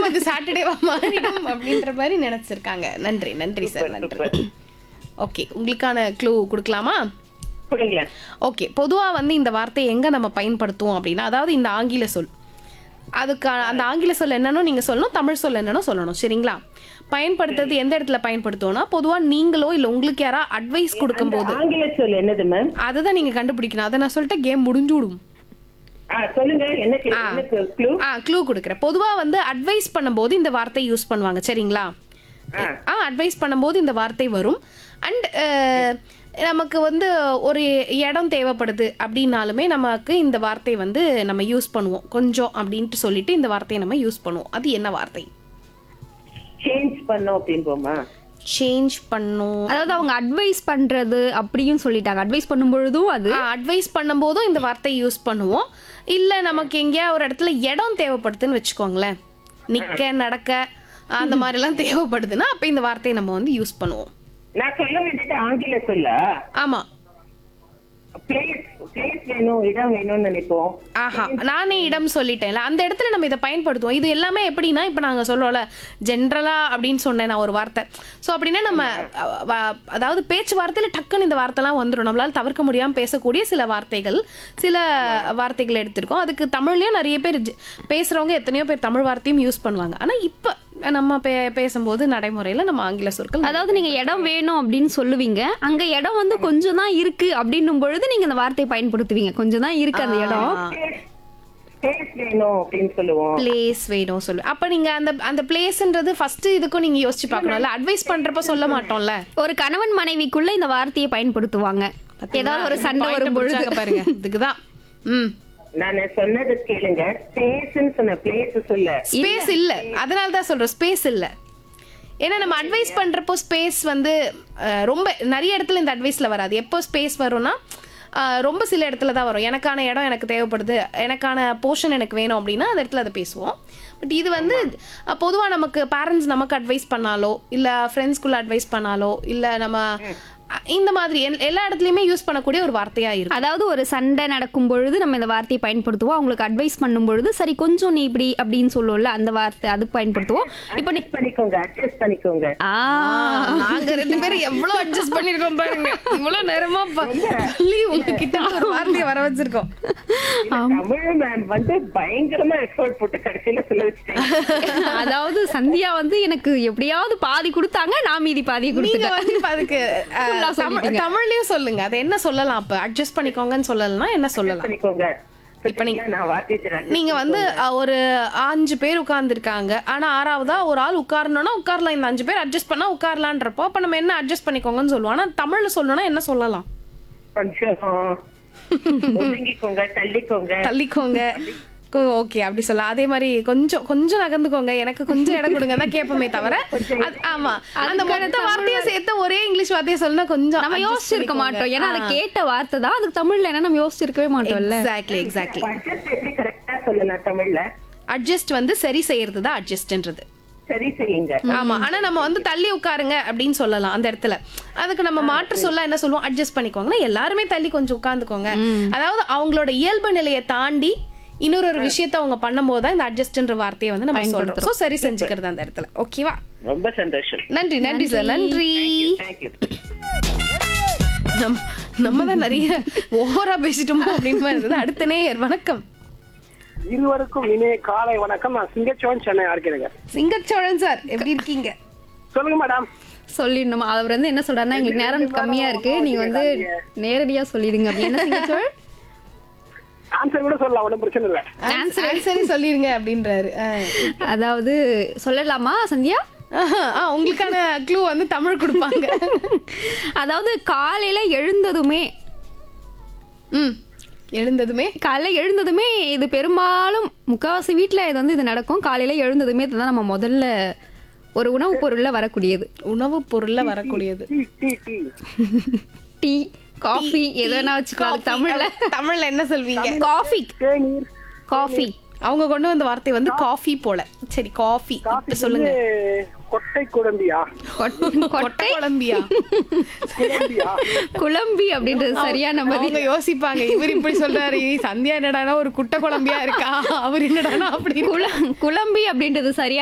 மீண்டும் அது சாட்டர்டேவா மாறிடும் அப்படின்ற மாதிரி நினைச்சிருக்காங்க நன்றி நன்றி சார் நன்றி ஓகே உங்களுக்கான க்ளூ கொடுக்கலாமா கொடுங்களேன் ஓகே பொதுவா வந்து இந்த வார்த்தையை எங்க நம்ம பயன்படுத்துவோம் அப்படின்னா அதாவது இந்த ஆங்கில சொல் அதுக்கு அந்த ஆங்கில சொல் என்னன்னு நீங்க சொல்லணும் தமிழ் சொல் என்னன்னு சொல்லணும் சரிங்களா பயன்படுத்துறது எந்த இடத்துல பயன்படுத்துவோம்னா பொதுவா நீங்களோ இல்ல உங்களுக்கு யாரா அட்வைஸ் கொடுக்கும்போது ஆங்கில சொல் என்னது மேம் அதுதான் நீங்க கண்டுபிடிக்கணும் அதை நான் சொல்லிட்டு கேம் முடிஞ்சு விடும் ஆ சொல்லுங்க எனக்கு எனக்கு க்ளூ ஆ க்ளூ கொடுக்குறேன் பொதுவா வந்து அட்வைஸ் பண்ணும்போது இந்த வார்த்தை யூஸ் பண்ணுவாங்க சரிங்களா ஆ அட்வைஸ் பண்ணும்போது இந்த வார்த்தை வரும் அண்ட் நமக்கு வந்து ஒரு இடம் தேவைப்படுது அப்படின்னாலுமே நமக்கு இந்த வார்த்தை வந்து நம்ம யூஸ் பண்ணுவோம் கொஞ்சம் அப்படின்ட்டு சொல்லிட்டு இந்த வார்த்தையை நம்ம யூஸ் பண்ணுவோம் அது என்ன வார்த்தை சேஞ்ச் பண்ணோம் அப்படின்போமா சேஞ்ச் பண்ணும் அதாவது அவங்க அட்வைஸ் பண்றது அப்படியும் சொல்லிட்டாங்க அட்வைஸ் பண்ணும்பொழுதும் அது அட்வைஸ் பண்ணும்போதும் இந்த வார்த்தையை யூஸ் பண்ணுவோம் இல்லை நமக்கு எங்கேயா ஒரு இடத்துல இடம் தேவைப்படுதுன்னு வச்சுக்கோங்களேன் நிற்க நடக்க அந்த மாதிரிலாம் தேவைப்படுதுன்னா அப்போ இந்த வார்த்தையை நம்ம வந்து யூஸ் பண்ணுவோம் நான் சொல்ல வேண்டியது ஆங்கில சொல்ல ஆமாம் பிளேஸ் பிளேஸ் வேணும் இடம் வேணும்னு நினைப்போம் ஆஹா நானே இடம் சொல்லிட்டேன்ல அந்த இடத்துல நம்ம இதை பயன்படுத்துவோம் இது எல்லாமே எப்படின்னா இப்போ நாங்கள் சொல்றோம்ல ஜென்ரலா அப்படின்னு சொன்னேன் நான் ஒரு வார்த்தை ஸோ அப்படின்னா நம்ம அ, வ- அதாவது பேச்சு வார்த்தையில டக்குன்னு இந்த வார்த்தைலாம் வந்துடும் நம்மளால தவிர்க்க முடியாமல் பேசக்கூடிய சில வார்த்தைகள் சில வார்த்தைகள் எடுத்திருக்கோம் அதுக்கு தமிழ்லயும் நிறைய பேர் ஜ- பேசுறவங்க எத்தனையோ பேர் தமிழ் வார்த்தையும் யூஸ் பண்ணுவாங்க ஆனா இப்போ நம்ம பே பேசும்போது நடைமுறையில நம்ம ஆங்கில சொற்கள் அதாவது நீங்க இடம் வேணும் அப்படின்னு சொல்லுவீங்க அங்க இடம் வந்து கொஞ்சம் தான் இருக்கு அப்படின்னும் பொழுது நீங்க இந்த வார்த்தையை பயன்படுத்துவீங்க கொஞ்சம் தான் இருக்கு அந்த இடம் பிளேஸ் வேணும் அப்படின்னு சொல்லுவோம் பிளேஸ் வேணும் சொல்லு அப்ப நீங்க அந்த அந்த பிளேஸ்ன்றது ஃபர்ஸ்ட் இதுக்கும் நீங்க யோசிச்சு பார்க்கணும்ல அட்வைஸ் பண்றப்ப சொல்ல மாட்டோம்ல ஒரு கணவன் மனைவிக்குள்ள இந்த வார்த்தையை பயன்படுத்துவாங்க ஏதாவது ஒரு சண்டை Point வரும் பொழுது பிடிச்சாங்க பாருங்க இதுக்குதான் ம் நான் சொன்னது கேளுங்க பிளேஸ்ன்னு சொன்ன பிளேஸ் சொல்ல ஸ்பேஸ் இல்ல அதனால தான் சொல்றேன் ஸ்பேஸ் இல்ல ஏன்னா நம்ம அட்வைஸ் பண்றப்போ ஸ்பேஸ் வந்து அஹ், ரொம்ப நிறைய இடத்துல இந்த அட்வைஸ்ல வராது எப்போ ஸ்பேஸ் வரும்னா அஹ், ரொம்ப சில இடத்துல தான் வரும் எனக்கான இடம் எனக்கு தேவைப்படுது எனக்கான போர்ஷன் எனக்கு வேணும் அப்படின்னா அந்த இடத்துல அதை பேசுவோம் பட் இது வந்து அஹ், பொதுவா நமக்கு பேரண்ட்ஸ் நமக்கு அட்வைஸ் பண்ணாலோ இல்ல ஃப்ரெண்ட்ஸ்குள்ள அட்வைஸ் பண்ணாலோ இல்ல நம்ம அஹ், இந்த மாதிரி எல்- எல்லா இடத்துலயுமே யூஸ் பண்ணக்கூடிய ஒரு வார்த்தையா இருக்கும் அதாவது ஒரு சண்டை நடக்கும் பொழுது நம்ம இந்த வார்த்தையை பயன்படுத்துவோம் அவங்களுக்கு அட்வைஸ் பண்ணும் பொழுது சரி கொஞ்சம் நீ இப்படி அப்படின்னு சொல்லுவோம்ல அந்த வார்த்தை அதுக்கு பயன்படுத்துவோம் இப்போ நீ அட்ஜஸ்ட் பண்ணிக்கோங்க அட்ஜஸ்ட் பண்ணிக்கோங்க ஆ நாங்க ரெண்டு பேரும் எவ்வளவு அட்ஜஸ்ட் பண்ணிருக்கோம் பாருங்க இவ்வளவு நேரமா ப- சொல்லி உங்ககிட்ட ஒரு வார்த்தையை வர வச்சிருக்கோம் தமிழ் மேம் வந்து பயங்கரமா எஃபோர்ட் போட்டு கடைசியில சொல்ல வச்சுட்டேன் அதாவது சந்தியா வந்து எனக்கு எப்படியாவது பாதி கொடுத்தாங்க நான் மீதி பாதி நீங்க கொடுத்துட்டேன் வந்து இப்ப அதுக்கு அஹ், Full ஆ தமிழ்- சொல்லிட்டீங்க. தமிழ்லயும் சொல்லுங்க அது என்ன சொல்லலாம் அப்ப அட்ஜஸ்ட் பண்ணிக்கோங்கன்னு சொல்லலன்னா என்ன சொல்லலாம் பண்ணிக்கோங்க இப்ப நீங்க- நான் வார்த்தை தரேன். நீங்க வந்து அஹ், ஒரு அஞ்சு பேர் உட்கார்ந்துருக்காங்க ஆனா ஆறாவதா ஒரு ஆள் உட்காரணும்னா உட்காரலாம் இந்த அஞ்சு பேர் அட்ஜஸ்ட் பண்ணா உட்காரலான்றப்போ அப்ப நம்ம என்ன அட்ஜஸ்ட் பண்ணிக்கோங்கன்னு சொல்லுவோம் ஆனா தமிழ்ல சொல்லணும்னா என்ன சொல்லலாம் கொஞ்சம் ஒதுங்கிக்கோங்க தள்ளிக்கோங்க தள்ளிக்கோங்க ஓகே அப்படி சொல்லலாம் அதே மாதிரி கொஞ்சம் கொஞ்சம் நகர்ந்துக்கோங்க எனக்கு கொஞ்சம் இடம் கொடுங்க தான் கேட்போமே தவிர அது- ஆமா அந்த மொத்த வார்த்தையை சேர்த்து ஒரே இங்கிலீஷ் வார்த்தையை சொல்லணும் கொஞ்சம் நம்ம யோசிச்சிருக்க மாட்டோம் ஏன்னா அது கேட்ட வார்த்தை தான் அதுக்கு தமிழ்ல என்ன நம்ம யோசிச்சிருக்கவே மாட்டோம்ல எக்ஸாக்ட்லி எக்ஸாக்ட்லி அட்ஜஸ்ட் எப்படி கரெக்டா சொல்லலாம் தமிழ்ல அட்ஜஸ்ட் வந்து சரி செய்யறது தான் அட்ஜஸ்ட்ன்றது சரி செய்யுங்க ஆமா ஆனா நம்ம வந்து தள்ளி உட்காருங்க அப்படின்னு சொல்லலாம் அந்த இடத்துல அதுக்கு நம்ம மாற்று சொல்ல என்ன சொல்லுவோம் அட்ஜஸ்ட் பண்ணிக்கோங்கன்னா எல்லாருமே தள்ளி கொஞ்சம் உட்கார்ந்துக்கோங்க அதாவது அவங்களோட இயல்பு நிலையை தாண்டி இன்னொரு ஒரு விஷயத்த அவங்க பண்ணும்போது தான் இந்த அட்ஜஸ்ட்ன்ற வார்த்தையை வந்து நம்ம சொல்றோம் ஸோ சரி செஞ்சுக்கிறது அந்த இடத்துல ஓகேவா ரொம்ப சந்தோஷம் நன்றி நன்றி சார் நன்றி தேங்க்யூ நம் நம்ம தான் நிறைய ஓவரா பேசிட்டோமோ அப்படின்னு மாதிரி இருந்தது அடுத்த நேயர் வணக்கம் இருவருக்கும் இனிய காலை வணக்கம் நான் சிங்கச்சோன் சென்னை ஆர்க்கிறேங்க சிங்கச்சோழன் சார் எப்படி இருக்கீங்க சொல்லுங்க மேடம் சொல்லிடணும் அவர் வந்து என்ன சொல்றாருன்னா எங்களுக்கு நேரம் கம்மியா இருக்கு நீங்க வந்து நேரடியா சொல்லிடுங்க அப்படி என்ன சிங்கச்சோழ் ஆன்சர் கூட சொல்லலாம் ஒன்றும் பிரச்சனை இல்லை ஆன்சர் ஆன்சரே சொல்லிருங்க அப்படின்றாரு அஹ். அதாவது சொல்லலாமா சந்தியா ஆஹா, ஆ, உங்களுக்கான க்ளூ வந்து தமிழ் கொடுப்பாங்க அதாவது காலையில எழுந்ததுமே ம் எழுந்ததுமே காலையில எழுந்ததுமே இது பெரும்பாலும் முக்காவாசி வீட்ல இது வந்து இது நடக்கும் காலையில எழுந்ததுமே இதுதான் நம்ம முதல்ல ஒரு உணவுப் பொருள்ல வரக்கூடியது உணவு பொருள்ல வரக்கூடியது tea tea tea tea coffee எது வேணா வச்சுக்கலாம் அது தமிழ்ல தமிழ்ல என்ன சொல்வீங்க காஃபி தேநீர் காஃபி அவங்க கொண்டு வந்த வார்த்தை வந்து காஃபி போல சரி காஃபி இப்ப சொல்லுங்க வந்து கொட்டை குழம்பியா கொட்டை குழம்பியா குழம்பியா குழம்பி அப்படின்றது சரியான பதில் அவங்க யோசிப்பாங்க இவர் இப்படி சொல்றாரு சந்தியா என்னடானா ஒரு குட்டை குழம்பியா இருக்கா அவர் என்னடானா அப்படி குழ- குழம்பி அப்படின்றது சரியா